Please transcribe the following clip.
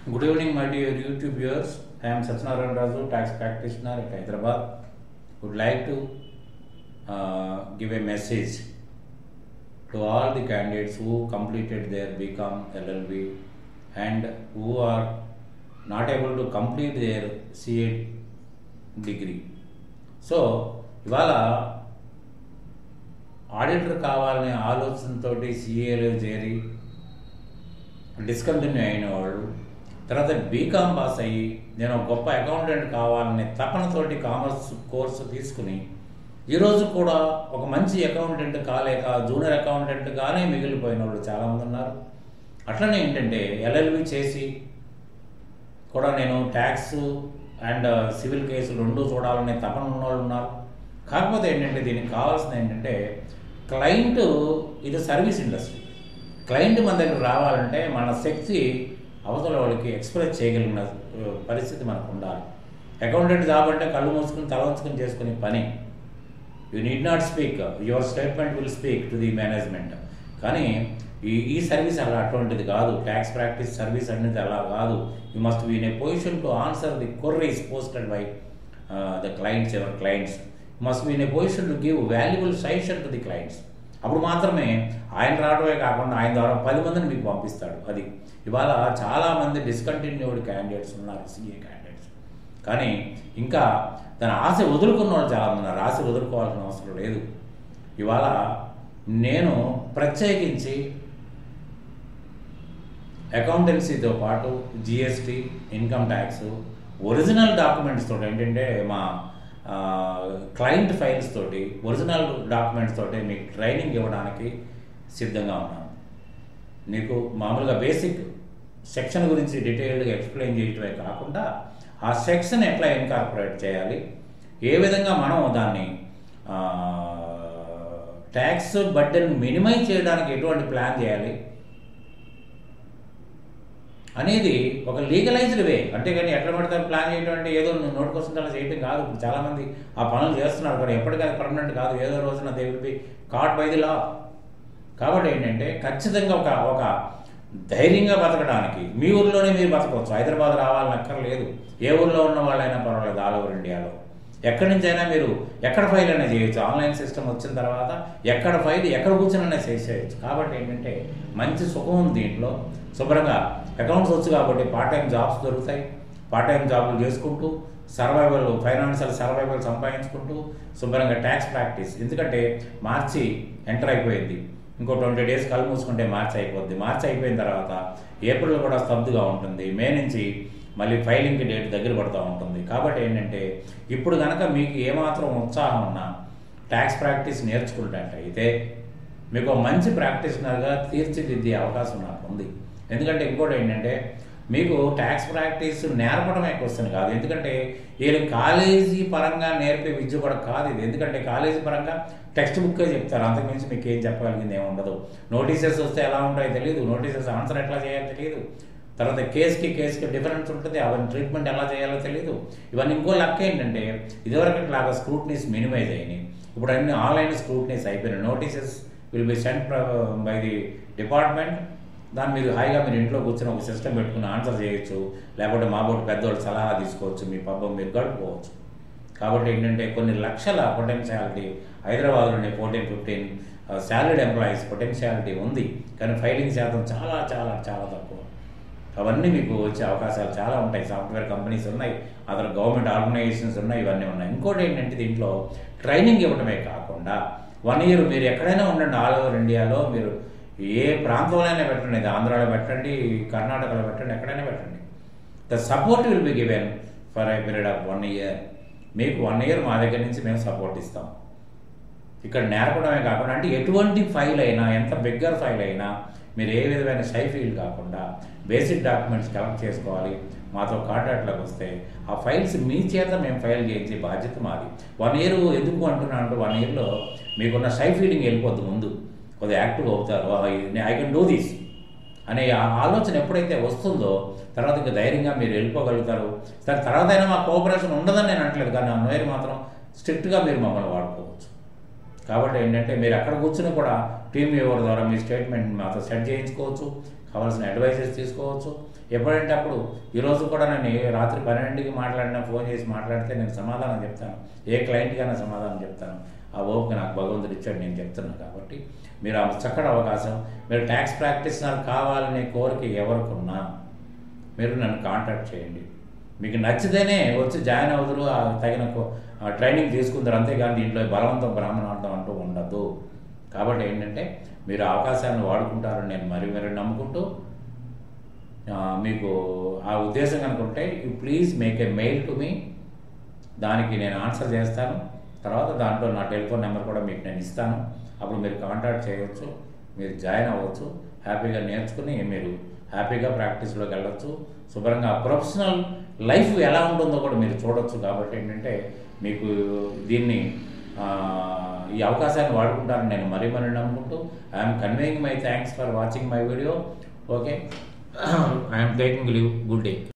Good evening, my dear YouTube viewers. I am Satyanarayan Raju, tax practitioner at Hyderabad. Would like to uh, give a message to all the candidates who completed their BCom LLB and who are not able to complete their CA degree. So ఇవాళ auditor కావాలనే ఆలోచనతోటి సిఏలో చేరి discontinue అయిన వాళ్ళు తర్వాత BCom pass అయ్యి నేను ఒక గొప్ప అకౌంటెంట్ కావాలనే తపనతోటి కామర్స్ కోర్సు తీసుకుని ఈరోజు కూడా ఒక మంచి అకౌంటెంట్ కాలేక జూనియర్ అకౌంటెంట్గానే మిగిలిపోయిన వాళ్ళు చాలామంది ఉన్నారు అట్లనే ఏంటంటే ఎల్ఎల్బి చేసి కూడా నేను ట్యాక్స్ అండ్ సివిల్ కేసులు రెండు చూడాలనే తపన ఉన్న వాళ్ళు ఉన్నారు కాకపోతే ఏంటంటే దీనికి కావాల్సింది ఏంటంటే క్లయింట్ ఇది సర్వీస్ ఇండస్ట్రీ క్లయింట్ మన దగ్గర రావాలంటే మన శక్తి అవతల వాళ్ళకి ఎక్స్ప్రెస్ చేయగలిగిన ఆ, పరిస్థితి మనకు ఉండాలి అకౌంటెంట్ జాబ్ అంటే కళ్ళు మూసుకుని తల ఉంచుకుని చేసుకునే పని you need not speak your statement will speak to the management కానీ ఈ ఈ సర్వీస్ అలా అటువంటిది కాదు ట్యాక్స్ ప్రాక్టీస్ సర్వీస్ అనేది అలా కాదు you must be in a position to answer the queries posted by the clients ever clients must be in a position to give valuable suggestion to the clients అప్పుడు మాత్రమే ఆయన రావడమే కాకుండా ఆయన ద్వారా పది మందిని మీకు పంపిస్తాడు అది ఇవాళ చాలామంది డిస్కంటిన్యూడ్ క్యాండిడేట్స్ ఉన్నారు సీఏ క్యాండిడేట్స్ కానీ ఇంకా తన ఆశ వదులుకున్న వాళ్ళు చాలా మంది ఉన్నారు ఆశ వదులుకోవాల్సిన అవసరం లేదు ఇవాళ నేను ప్రత్యేకించి అకౌంటెన్సీతో పాటు GST income tax original documents తోటి ఏంటంటే మా క్లయింట్ ఫైల్స్ తోటి ఒరిజినల్ డాక్యుమెంట్స్ తోటి మీకు ట్రైనింగ్ ఇవ్వడానికి సిద్ధంగా ఉన్నాను నీకు మామూలుగా బేసిక్ సెక్షన్ గురించి డీటెయిల్డ్గా ఎక్స్ప్లెయిన్ చేయటమే కాకుండా ఆ సెక్షన్ ఎట్లా ఇన్కార్పొరేట్ చేయాలి ఏ విధంగా మనం దాన్ని ట్యాక్స్ బడ్డెన్ మినిమైజ్ చేయడానికి ఎటువంటి ప్లాన్ చేయాలి అనేది ఒక లీగలైజ్డ్ వే అంతేగాని ఎట్లా పడితే ప్లాన్ చేయడం అంటే ఏదో నోట్ కోసం అలా చేయటం కాదు ఇప్పుడు చాలామంది ఆ పనులు చేస్తున్నారు కానీ ఎప్పటికీ అది పర్మనెంట్ కాదు ఏదో రోజున they will be caught by the law కాబట్టి ఏంటంటే ఖచ్చితంగా ఒక ఒక ధైర్యంగా బతకడానికి మీ ఊర్లోనే మీరు బతకవచ్చు హైదరాబాద్ రావాలని అక్కర్లేదు ఏ ఊర్లో ఉన్న వాళ్ళైనా పర్వాలేదు ఆల్ ఓవర్ ఇండియాలో ఎక్కడి నుంచి అయినా మీరు ఎక్కడ ఫైల్ అయినా చేయొచ్చు ఆన్లైన్ సిస్టమ్ వచ్చిన తర్వాత ఎక్కడ ఫైల్ ఎక్కడ కూర్చొని చేసేయచ్చు కాబట్టి ఏంటంటే మంచి సుఖం ఉంది దీంట్లో శుభ్రంగా అకౌంట్స్ వచ్చు కాబట్టి పార్ట్ టైం జాబ్స్ దొరుకుతాయి పార్ట్ టైం జాబులు చేసుకుంటూ సర్వైవల్ ఫైనాన్షియల్ సర్వైవల్ సంపాదించుకుంటూ శుభ్రంగా ట్యాక్స్ ప్రాక్టీస్ ఎందుకంటే మార్చి ఎంటర్ అయిపోయింది ఇంకో ట్వంటీ డేస్ కళ్ళు మూసుకుంటే మార్చి అయిపోద్ది మార్చి అయిపోయిన తర్వాత ఏప్రిల్ కూడా స్తబ్దుగా ఉంటుంది మే నుంచి మళ్ళీ ఫైలింగ్కి డేట్ దగ్గర పడుతూ ఉంటుంది కాబట్టి ఏంటంటే ఇప్పుడు కనుక మీకు ఏమాత్రం ఉత్సాహం ఉన్నా ట్యాక్స్ ప్రాక్టీస్ నేర్చుకుంటే మీకు ఒక మంచి ప్రాక్టీషనర్గా తీర్చిదిద్దే అవకాశం నాకు ఉంది ఎందుకంటే ఇంకోటి ఏంటంటే మీకు ట్యాక్స్ ప్రాక్టీస్ నేర్పడమే క్వశ్చన్ కాదు ఎందుకంటే వీళ్ళు కాలేజీ పరంగా నేర్పే విద్య కూడా కాదు ఇది ఎందుకంటే కాలేజీ పరంగా టెక్స్ట్ బుక్కే చెప్తారు అంతకుమించి మీకు ఏం చెప్పగలిగింది ఏమి ఉండదు నోటీసెస్ వస్తే ఎలా ఉంటాయో తెలియదు నోటీసెస్ ఆన్సర్ ఎట్లా చేయాలో తెలియదు తర్వాత కేసుకి కేసుకి డిఫరెన్స్ ఉంటుంది అవన్నీ ట్రీట్మెంట్ ఎలా చేయాలో తెలియదు ఇవన్నీ ఇంకో లెక్క ఏంటంటే ఇదివరకు లాగా స్క్రూట్నీస్ మినిమైజ్ అయినాయి ఇప్పుడు అన్ని ఆన్లైన్ స్క్రూట్నీస్ అయిపోయినాయి notices will be sent by the department దాన్ని మీరు హాయిగా మీరు ఇంట్లో కూర్చొని ఒక సిస్టమ్ పెట్టుకుని ఆన్సర్ చేయొచ్చు లేకపోతే మా బోటి పెద్దవాళ్ళు సలహా తీసుకోవచ్చు మీ పబ్బం మీరు గడుపుకోవచ్చు కాబట్టి ఏంటంటే కొన్ని లక్షల పొటెన్షియాలిటీ హైదరాబాద్లోని fourteen fifteen salaried employees potentiality ఉంది కానీ ఫైలింగ్ శాతం చాలా చాలా చాలా తక్కువ అవన్నీ మీకు వచ్చే అవకాశాలు చాలా ఉంటాయి సాఫ్ట్వేర్ కంపెనీస్ ఉన్నాయి అదర్ గవర్నమెంట్ ఆర్గనైజేషన్స్ ఉన్నాయి ఇవన్నీ ఉన్నాయి ఇంకోటి ఏంటంటే దీంట్లో ట్రైనింగ్ ఇవ్వడమే కాకుండా వన్ ఇయర్ మీరు ఎక్కడైనా ఉండండి ఆల్ ఓవర్ ఇండియాలో మీరు ఏ ప్రాంతంలోనైనా పెట్టండి ఇది ఆంధ్రాలో పెట్టండి కర్ణాటకలో పెట్టండి ఎక్కడైనా పెట్టండి the support will be given for a period of one year మీకు వన్ ఇయర్ మా దగ్గర నుంచి మేము సపోర్ట్ ఇస్తాం ఇక్కడ నేర్పడమే కాకుండా అంటే ఎటువంటి ఫైల్ అయినా ఎంత బిగ్గర్ ఫైల్ అయినా మీరు ఏ విధమైన షై ఫీల్ కాకుండా బేసిక్ డాక్యుమెంట్స్ కలెక్ట్ చేసుకోవాలి మాతో కాంటాక్ట్లోకి వస్తే ఆ ఫైల్స్ మీ చేత మేము ఫైల్ చేయించే బాధ్యత మాది వన్ ఇయర్ ఎందుకు అంటున్నాను అంటే వన్ ఇయర్లో మీకున్న షై ఫీలింగ్ వెళ్ళిపోద్ది ముందు కొద్దిగా యాక్టివ్ అవుతారు ఐ కెన్ డూ దిస్ అనే ఆ ఆలోచన ఎప్పుడైతే వస్తుందో తర్వాత ఇంకా ధైర్యంగా మీరు వెళ్ళిపోగలుగుతారు సరే తర్వాత అయినా మా కోఆపరేషన్ ఉండదని నేను అంటలేదు కానీ ఆ నోయర్ మాత్రం స్ట్రిక్ట్గా మీరు మమ్మల్ని వాడుకోవచ్చు కాబట్టి ఏంటంటే మీరు అక్కడ కూర్చుని కూడా టీమ్ వ్యూవర్ ద్వారా మీ స్టేట్మెంట్ మాతో సెట్ చేయించుకోవచ్చు కావాల్సిన అడ్వైజెస్ తీసుకోవచ్చు ఎప్పుడంటే అప్పుడు ఈరోజు కూడా నేను ఏ రాత్రి పన్నెండుకి మాట్లాడినా ఫోన్ చేసి మాట్లాడితే నేను సమాధానం చెప్తాను ఏ క్లయింట్కైనా సమాధానం చెప్తాను ఆ ఓపిక నాకు భగవంతుడు ఇచ్చాడు నేను చెప్తున్నాను కాబట్టి మీరు ఆ చక్కటి అవకాశం మీరు ట్యాక్స్ ప్రాక్టీస్నర్ కావాలనే కోరిక ఎవరికున్నా మీరు నన్ను కాంటాక్ట్ చేయండి మీకు నచ్చితేనే వచ్చి జాయిన్ అవుతారు ఆ తగిన కో- ఆ ట్రైనింగ్ తీసుకుంటారు అంతేగాని దీంట్లో బలవంతం బ్రాహ్మణార్థం అంటూ ఉండదు కాబట్టి ఏంటంటే మీరు ఆ అవకాశాన్ని వాడుకుంటారని నేను మరి మరి నమ్ముకుంటూ ఆ, మీకు ఆ ఉద్దేశం కనుకుంటే you please make a mail to me దానికి నేను ఆన్సర్ చేస్తాను తర్వాత దాంట్లో నా టెలిఫోన్ నెంబర్ కూడా మీకు నేను ఇస్తాను అప్పుడు మీరు కాంటాక్ట్ చేయవచ్చు మీరు జాయిన్ అవ్వచ్చు హ్యాపీగా నేర్చుకుని మీరు హ్యాపీగా ప్రాక్టీస్లోకి వెళ్ళొచ్చు శుభ్రంగా ప్రొఫెషనల్ లైఫ్ ఎలా ఉంటుందో కూడా మీరు చూడొచ్చు కాబట్టి ఏంటంటే మీకు దీన్ని ఆ, ఈ అవకాశాన్ని వాడుకుంటారని నేను మరీ మరీ నమ్ముకుంటూ I'm conveying my thanks for watching my video okay I'm taking leave good day